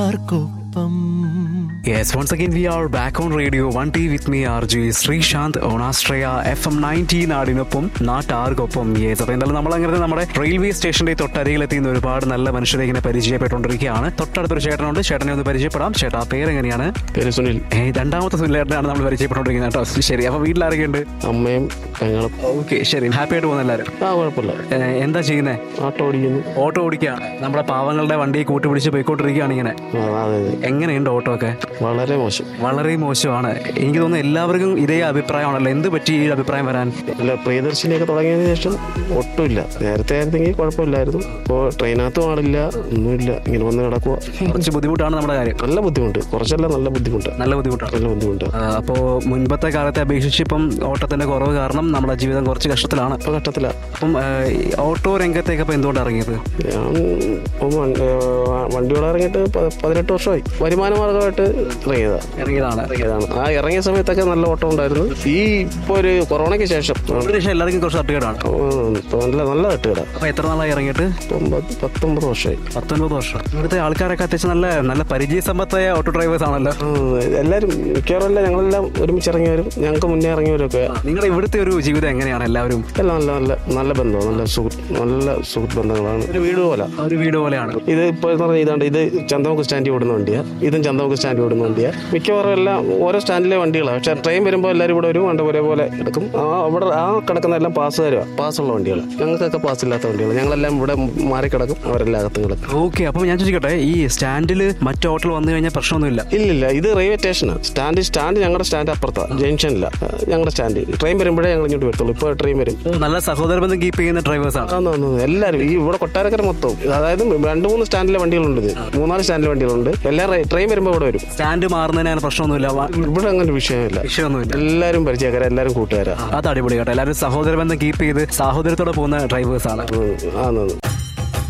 ആർക്കൊപ്പം Yes, once again we are back on radio 1T with me RJ Sreesanth on Astraya FM 19 നാടിനൊപ്പം നാട്ടാർക്കൊപ്പം yes അപ്പോൾ എന്തായാലും നമ്മൾ അങ്ങനെ നമ്മുടെ റെയിൽവേ സ്റ്റേഷന്റെ തൊട്ടരികിലെത്തിയുന്ന ഒരുപാട് നല്ല മനുഷ്യരെ ഇങ്ങനെ പരിചയപ്പെട്ടുകൊണ്ടിരിക്കുകയാണ് തൊട്ടടുത്തൊരു ചേട്ടനുണ്ട് ചേട്ടനെ ഒന്ന് പരിചയപ്പെടാം ചേട്ടാ പേരെങ്ങനെയാണ് പേര് സുനിൽ ഏ രണ്ടാമത്തെ സുനിലേട്ടനാണ് നമ്മൾ പരിചയപ്പെട്ടുകൊണ്ടിരിക്കുന്നത് കേട്ടോ ശരി അപ്പോൾ വീട്ടിലാരൊക്കെയുണ്ട് അമ്മയും പെങ്ങളും ഓക്കെ ശരി ഹാപ്പി ആയിട്ട് പോകുന്ന എല്ലാവരും ആ കുഴപ്പമില്ല ഏ, എന്താ ചെയ്യുന്നത് ആട്ടോ ഓടിക്കുന്നു ഓട്ടോ ഓടിക്കുകയാണ് നമ്മുടെ പാവങ്ങളുടെ വണ്ടി കൂട്ടുപിടിച്ച് പോയിക്കൊണ്ടിരിക്കുകയാണ് ഇങ്ങനെ ആ, അതെ അതെ എങ്ങനെയുണ്ട് ഓട്ടോ ഒക്കെ വളരെ മോശം വളരെ മോശമാണ് എനിക്ക് തോന്നുന്നു എല്ലാവർക്കും ഇതേ അഭിപ്രായമാണല്ലോ എന്ത് പറ്റി ഈ അഭിപ്രായം വരാൻ അല്ല പ്രിയദർശിനിയൊക്കെ തുടങ്ങിയതിന് ശേഷം ഒട്ടുമില്ല നേരത്തെ ആയിരുന്നെങ്കിൽ കുഴപ്പമില്ലായിരുന്നു ഇപ്പോൾ ട്രെയിനകത്തും ആളില്ല ഒന്നുമില്ല ഇങ്ങനെ വന്ന് കിടക്കുക കുറച്ച് ബുദ്ധിമുട്ടാണ് നമ്മുടെ കാര്യം നല്ല ബുദ്ധിമുട്ട് കുറച്ചല്ല നല്ല ബുദ്ധിമുട്ട് നല്ല ബുദ്ധിമുട്ടാണ് നല്ല ബുദ്ധിമുട്ട് ആ, അപ്പോ മുൻപത്തെ കാലത്തെ അപേക്ഷിച്ച് ഇപ്പം ഓട്ടത്തിന്റെ കുറവ് കാരണം നമ്മുടെ ജീവിതം കുറച്ച് കഷ്ടത്തിലാണ് ഇപ്പൊ ഘട്ടത്തില അപ്പം ആ, ഈ ഓട്ടോ രംഗത്തേക്ക് അപ്പം എന്തുകൊണ്ട് ഇറങ്ങിയത് ഞാൻ ഇപ്പം വണ്ടി വണ്ടിയോടെ ഇറങ്ങിയിട്ട് പ- പതിനെട്ട് വർഷമായി വരുമാന മാർഗമായിട്ട് ഇറങ്ങിയതാ ഇറങ്ങിയതാണ് ഇറങ്ങിയതാണ് ആ ഇറങ്ങിയ സമയത്തൊക്കെ നല്ല ഓട്ടം ഉണ്ടായിരുന്നു ഈ ഇപ്പോൾ ഒരു കൊറോണയ്ക്ക് ശേഷം അതിനുശേഷം എല്ലാവർക്കും കുറച്ച് തട്ടുകേടാണ് ഉം, ഇപ്പൊ നല്ല നല്ല തട്ടുകട അപ്പൊ എത്ര നാളായി ഇറങ്ങിയിട്ട് ഒമ്പത് പത്തൊമ്പത് വർഷമായി പത്തൊൻപത് വർഷം ഇവിടുത്തെ ആൾക്കാരൊക്കെ അത്യാവശ്യം നല്ല നല്ല പരിചയസമ്പത്തായ ഓട്ടോ ഡ്രൈവേഴ്സ് ആണല്ലോ ഉം, എല്ലാവരും മിക്കവാറും എല്ലാം ഞങ്ങളെല്ലാം ഒരുമിച്ച് ഇറങ്ങിയവരും ഞങ്ങൾക്ക് മുന്നേ ഇറങ്ങിയവരൊക്കെ നിങ്ങളുടെ ഇവിടുത്തെ ഒരു ജീവിതം എങ്ങനെയാണ് എല്ലാവരും എല്ലാം നല്ല നല്ല നല്ല ബന്ധമാണ് നല്ല സുഹൃത്ത് നല്ല സുഹൃത്ത് ബന്ധങ്ങളാണ് ഒരു വീട് പോലെ ഒരു വീട് പോലെയാണ് ഇത് ഇപ്പോൾ എന്ന് പറഞ്ഞാൽ ഇതാണ്ട് ഇത് ചന്തമുക്ക് സ്റ്റാൻഡിൽ ഓടുന്ന വണ്ടിയാണ് ഇതും ചന്തമുക്ക് സ്റ്റാൻഡിൽ ഓടുന്ന വണ്ടിയാണ് മിക്കവാറും എല്ലാം ഓരോ സ്റ്റാൻഡിലെ വണ്ടികളാണ് പക്ഷേ ട്രെയിൻ വരുമ്പോൾ എല്ലാവരും ഇവിടെ വരും കണ്ട ഒരേപോലെ എടുക്കും ആ അവിടെ ആ കിടക്കുന്ന എല്ലാം പാസ്സുകാരുമാണ് പാസ്സുള്ള വണ്ടികൾ ഞങ്ങൾക്കൊക്കെ പാസ് ഇല്ലാത്ത വണ്ടികൾ ഞങ്ങളെല്ലാം ഇവിടെ മാറി കിടക്കും അവരെല്ലാം അകത്തും കിടക്കും ഓക്കെ അപ്പം ഞാൻ ചോദിക്കട്ടെ ഈ സ്റ്റാൻഡിൽ മറ്റു ഓട്ടോ വന്നു കഴിഞ്ഞാൽ പ്രശ്നമൊന്നുമില്ല ഇല്ലില്ല ഇത് റെയിൽവേ സ്റ്റേഷനാണ് സ്റ്റാൻഡ് സ്റ്റാൻഡ് ഞങ്ങളുടെ സ്റ്റാൻഡ് അപ്പുറത്താണ് ജംഗ്ഷനില്ല ഞങ്ങളുടെ സ്റ്റാൻഡ് ട്രെയിൻ വരുമ്പോഴേ ഞങ്ങൾ ഇങ്ങോട്ട് വരത്തുള്ളൂ ഇപ്പോൾ ട്രെയിൻ വരും നല്ല സഹോദര ബന്ധം കീപ്പ് ചെയ്യുന്ന ഡ്രൈവേഴ്സ് ആണ് ആന്ന് ആന്ന് ആന്ന്. എല്ലാവരും ഈ ഇവിടെ കൊട്ടാരക്കര മൊത്തം അതായത് രണ്ട് മൂന്ന് സ്റ്റാൻഡിലെ വണ്ടികളുണ്ട് ഇത് മൂന്നാല് സ്റ്റാൻഡിലെ വണ്ടികളുണ്ട് എല്ലാ റേ- ട്രെയിൻ വരുമ്പോൾ ഇവിടെ വരും സ്റ്റാൻഡ് മാറുന്നതിന് അങ്ങനെ പ്രശ്നമൊന്നുമില്ല വ- ഇവിടെ അങ്ങനെ വിഷയമില്ല വിഷയമൊന്നുമില്ല എല്ലാവരും പരിചയക്കാരാ എല്ലാവരും കൂട്ടുകാരാ അത് അടിപൊളി കേട്ടോ എല്ലാവരും സഹോദര ബന്ധം കീപ്പ് ചെയ്ത് സാഹോദര്യത്തോടെ പോകുന്ന ഡ്രൈവേഴ്സ് ആണ് ഉം, ആന്ന് ആന്ന്.